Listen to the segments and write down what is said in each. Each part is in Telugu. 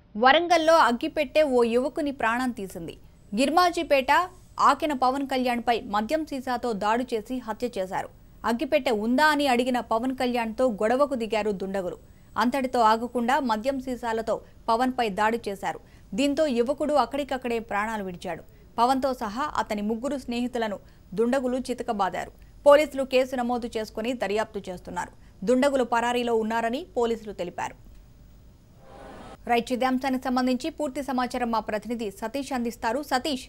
వరంగల్లో అగ్గిపెట్టే ఓ యువకుని ప్రాణం తీసింది గిర్మాజీపేట ఆకిన పవన్ కళ్యాణ్పై మద్యం సీసాతో దాడి చేసి హత్య చేశారు అగ్గిపెట్టె ఉందా అని అడిగిన పవన్ కళ్యాణ్తో గొడవకు దిగారు దుండగులు అంతటితో ఆగకుండా మద్యం సీసాలతో పవన్పై దాడి చేశారు దీంతో యువకుడు అక్కడికక్కడే ప్రాణాలు విడిచాడు పవన్తో సహా అతని ముగ్గురు స్నేహితులను దుండగులు చితకబాదారు పోలీసులు కేసు నమోదు చేసుకుని దర్యాప్తు చేస్తున్నారు దుండగులు పరారీలో ఉన్నారని పోలీసులు తెలిపారు రైట్ ఇదే అంశానికి సంబంధించి పూర్తి సమాచారం మా ప్రతినిధి సతీష్ అందిస్తారు సతీష్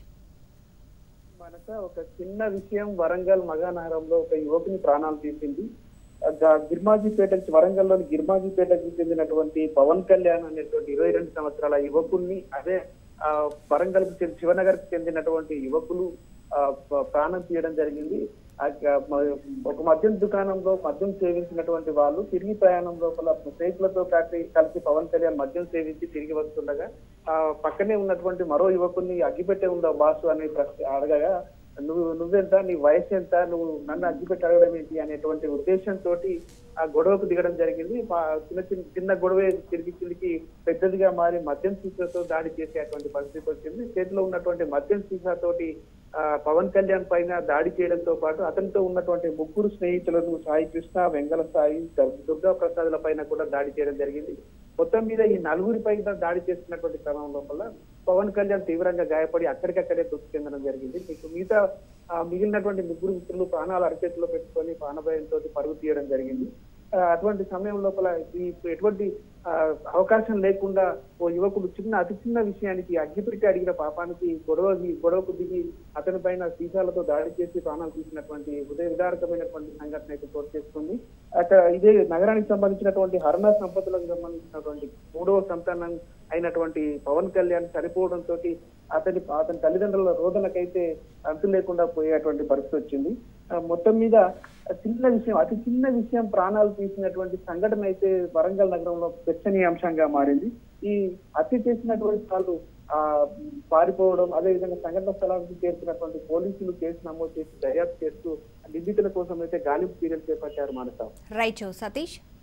మనక ఒక చిన్న విషయం వరంగల్ మగానగరంలో ఒక యువకుని ప్రాణాలు తీసింది ఆ గ- గిర్మాజీపేట వరంగల్లోని గిర్మాజీపేటకు చెందినటువంటి పవన్ కళ్యాణ్ అనేటువంటి ఇరవై రెండు సంవత్సరాల యువకుల్ని అదే ఆ వరంగల్ కు శివనగర్ కు చెందినటువంటి యువకులు ఆ, ప- ప్రాణం తీయడం జరిగింది ఆ గ- మ- ఒక మద్యం దుకాణంలో మద్యం సేవించినటువంటి వాళ్ళు తిరిగి ప్రయాణం లోపల స్నేహితులతో కలిసి కలిసి పవన్ కళ్యాణ్ మద్యం సేవించి తిరిగి వస్తుండగా ఆ పక్కనే ఉన్నటువంటి మరో యువకుని అగ్గిపెట్టే ఉందా బాసు అనే ప్రశ్న అడగగా నువ్వు నువ్వెంత నీ వయసు ఎంత నువ్వు నన్ను అగ్గిపెట్టి అడగడం ఏంటి అనేటువంటి ఉద్దేశంతో ఆ గొడవకు దిగడం జరిగింది మా చిన్న చిన్న చిన్న గొడవే తిరిగి తిరిగి పెద్దదిగా మారి మద్యం సీసాతో దాడి చేసేటువంటి పరిస్థితి వచ్చింది చేతిలో ఉన్నటువంటి మద్యం సీసాతోటి ఆ, పవన్ కళ్యాణ్ పైన దాడి చేయడంతో పాటు అతనితో ఉన్నటువంటి ముగ్గురు స్నేహితులను సాయి కృష్ణ వెంగళ సాయి దుర్- దుర్గా ప్రసాద్ల పైన కూడా దాడి చేయడం జరిగింది మొత్తం మీద ఈ నలుగురి పైన దాడి చేస్తున్నటువంటి క్రమం లోపల పవన్ కళ్యాణ్ తీవ్రంగా గాయపడి అక్కడికక్కడే మృతి చెందడం జరిగింది మీకు మిగతా ఆ, మిగిలినటువంటి ముగ్గురు మిత్రులు ప్రాణాలు అరచేతిలో పెట్టుకొని ప్రాణభయంతో పరుగు తీయడం జరిగింది ఆ, అటువంటి సమయం లోపల ఈ ఎటువంటి ఆ, అవకాశం లేకుండా ఓ యువకుడు చిన్న అతి చిన్న విషయానికి అగ్గిపెట్టి అడిగిన పాపానికి గొడవ గొడవకు దిగి అతని పైన సీసాలతో దాడి చేసి ప్రాణాలు తీసినటువంటి హృదయ విదారకమైనటువంటి సంఘటన అయితే చోటు చేసుకుంది అక్కడ ఇదే నగరానికి సంబంధించినటువంటి హరణ సంపదలకు సంబంధించినటువంటి మూడవ సంతానం అయినటువంటి పవన్ కళ్యాణ్ చనిపోవడంతో అతని అతని తల్లిదండ్రుల రోదనకైతే అంతు లేకుండా పోయేటువంటి పరిస్థితి వచ్చింది ఆ, మొత్తం మీద చిన్న విషయం అతి చిన్న విషయం ప్రాణాలు తీసినటువంటి సంఘటన అయితే వరంగల్ నగరంలో చర్చనీయాంశంగా మారింది ఈ హత్య చేసినటువంటి వాళ్ళు ఆ పారిపోవడం అదే విధంగా సంఘటన స్థలానికి చేరుకున్నటువంటి పోలీసులు కేసు నమోదు చేసి దర్యాప్తు చేస్తూ నిందితుల కోసం అయితే గాలింపు చర్యలు చేపట్టారు మానస రైట్ సతీష్